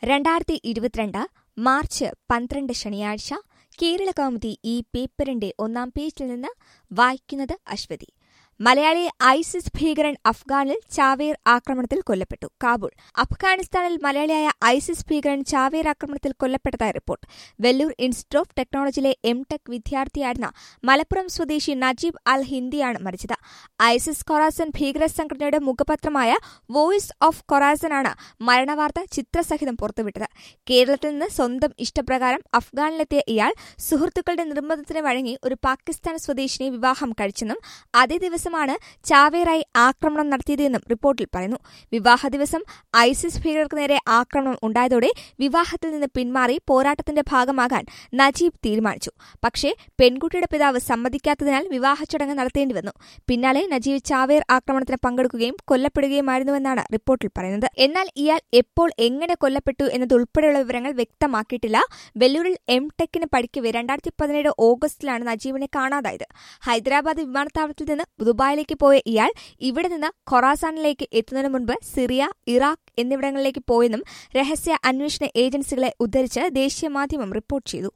രണ്ടായിരത്തി ഇരുപത്തിരണ്ട് മാർച്ച് പന്ത്രണ്ട് ശനിയാഴ്ച കേരള കൗമുദി ഈ പേപ്പറിന്റെ ഒന്നാം പേജിൽ നിന്ന് വായിക്കുന്നത് അശ്വതി മലയാളി ഐസിസ് ഭീകരൻ അഫ്ഗാനിൽ ചാവേർ ആക്രമണത്തിൽ കൊല്ലപ്പെട്ടു കാബൂൾ അഫ്ഗാനിസ്ഥാനിൽ മലയാളിയായ ഐസിസ് ഭീകരൻ ചാവേർ ആക്രമണത്തിൽ കൊല്ലപ്പെട്ടതായി റിപ്പോർട്ട് വെല്ലൂർ ഇൻസ്റ്റിറ്റ്യൂട്ട് ഓഫ് ടെക്നോളജിയിലെ എം ടെക് വിദ്യാർത്ഥിയായിരുന്ന മലപ്പുറം സ്വദേശി നജീബ് അൽ ഹിന്ദിയാണ് മരിച്ചത് ഐസിസ് കൊറാസൻ ഭീകര സംഘടനയുടെ മുഖപത്രമായ വോയിസ് ഓഫ് കൊറാസനാണ് മരണവാർത്ത ചിത്രസഹിതം പുറത്തുവിട്ടത് കേരളത്തിൽ നിന്ന് സ്വന്തം ഇഷ്ടപ്രകാരം അഫ്ഗാനിലെത്തിയ ഇയാൾ സുഹൃത്തുക്കളുടെ നിർബന്ധത്തിന് വഴങ്ങി ഒരു പാകിസ്ഥാൻ സ്വദേശിനെ വിവാഹം കഴിച്ചെന്നും അതേ ദിവസമാണ് ചാവേറായി ആക്രമണം നടത്തിയതെന്നും റിപ്പോർട്ടിൽ പറയുന്നു വിവാഹ ദിവസം ഐസിസ് ഭീകരർക്ക് നേരെ ആക്രമണം ഉണ്ടായതോടെ വിവാഹത്തിൽ നിന്ന് പിന്മാറി പോരാട്ടത്തിന്റെ ഭാഗമാകാൻ നജീബ് തീരുമാനിച്ചു പക്ഷേ പെൺകുട്ടിയുടെ പിതാവ് സമ്മതിക്കാത്തതിനാൽ വിവാഹ ചടങ്ങ് നടത്തേണ്ടി വന്നു പിന്നാലെ നജീബ് ചാവേർ ആക്രമണത്തിന് പങ്കെടുക്കുകയും കൊല്ലപ്പെടുകയുമായിരുന്നുവെന്നാണ് റിപ്പോർട്ടിൽ പറയുന്നത് എന്നാൽ ഇയാൾ എപ്പോൾ എങ്ങനെ കൊല്ലപ്പെട്ടു എന്നതുൾപ്പെടെയുള്ള വിവരങ്ങൾ വ്യക്തമാക്കിയിട്ടില്ല വെല്ലൂരിൽ എം ടെക്കിന് പഠിക്കവെ രണ്ടായിരത്തി പതിനേഴ് ഓഗസ്റ്റിലാണ് നജീബിനെ കാണാതായത് ഹൈദരാബാദ് വിമാനത്താവളത്തിൽ നിന്ന് ദുബായിലേക്ക് പോയ ഇയാൾ ഇവിടെ നിന്ന് ഖൊറാസാനിലേക്ക് എത്തുന്നതിന് മുൻപ് സിറിയ ഇറാഖ് എന്നിവിടങ്ങളിലേക്ക് പോയെന്നും രഹസ്യ അന്വേഷണ ഏജൻസികളെ ഉദ്ധരിച്ച് ദേശീയ മാധ്യമം റിപ്പോർട്ട് ചെയ്തു